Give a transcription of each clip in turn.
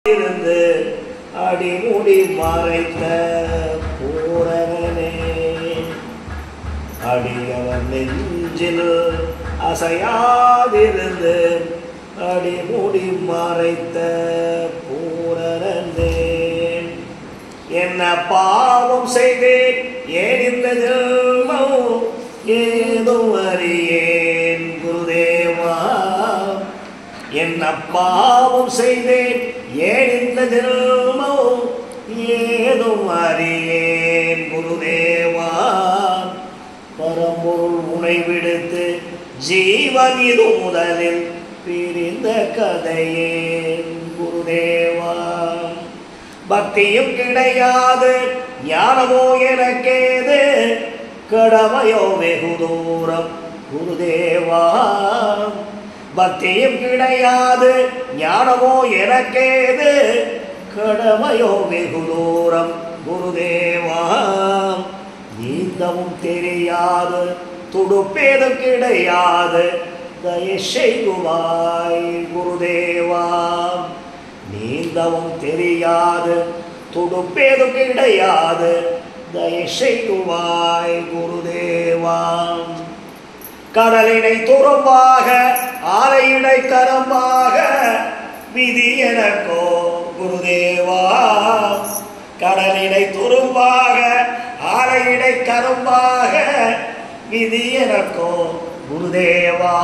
இருந்து அடிமுடி மறைத்த பூரணனே அடியவன் நெஞ்சில் அசையாதிருந்து அடிமுடி மறைத்த பூரணனே என்ன பாவம் செய்தேன் ஏன் இந்த ஜென்மம் ஏதோ அறியேன் குருதேவா என்ன பாவம் செய்தேன் ஏன் இந்த ஜென்மம் ஏதோ அறியேன் குருதேவா பரம்பொருள் உனை விடுத்து ஜீவன் இது முதலில் பிரிந்த கதையே குருதேவா பக்தியும் கிடையாது ஞானமோ எனக்கேது கடமையோ வெகு தூரம் குருதேவா பக்தியும் கிடையாது ஞானமோ எனக்கேது கடமையோ வெகு தூரம் குருதேவா நீந்தவும் தெரியாது துடுப்பேதும் கிடையாது தயை செய்குவாய் குருதேவா நீந்தவும் தெரியாது துடுப்பேதும் கிடையாது தயை செய்குவாய் குருதேவா கடலினை துறம்பாக ஆலையிடை கரம்பாக விதி எனக்கோ குருதேவா கடலினை துரும்பாக ஆலையிடை கரும்பாக விதி எனக்கோ குருதேவா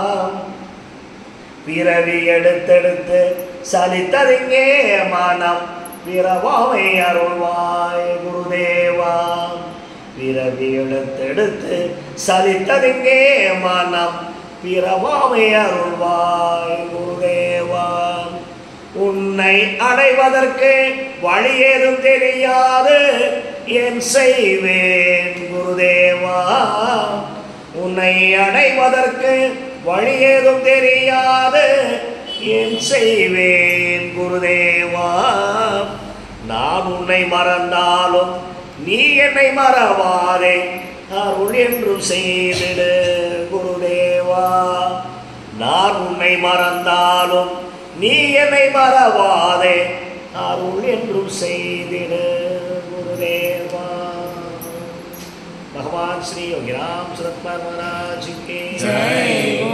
பிறவி எடுத்தெடுத்து சலித்ததிங்கே மனம் பிறவாமை அருள்வாய் குருதேவா பிறவி எடுத்தெடுத்து சலித்ததிங்கே மனம் பிறவாமை அருள்வாய் குருதேவா உன்னை அடைவதற்கு வழி ஏதும் தெரியாது என் செய்வேன் குருதேவா உன்னை அடைவதற்கு வழி ஏதும் தெரியாது என் செய்வேன் குருதேவா நான் உன்னை மறந்தாலும் நீ என்னை மறவாதே அருள் என்றும் செய்திடு குருதேவா நான் உன்னை மறந்தாலும் நீ என்னை மறவாதே அருள் என்றும் செய்திடு குருதேவா भगवान श्री योगीराम सुरत महाराज के जय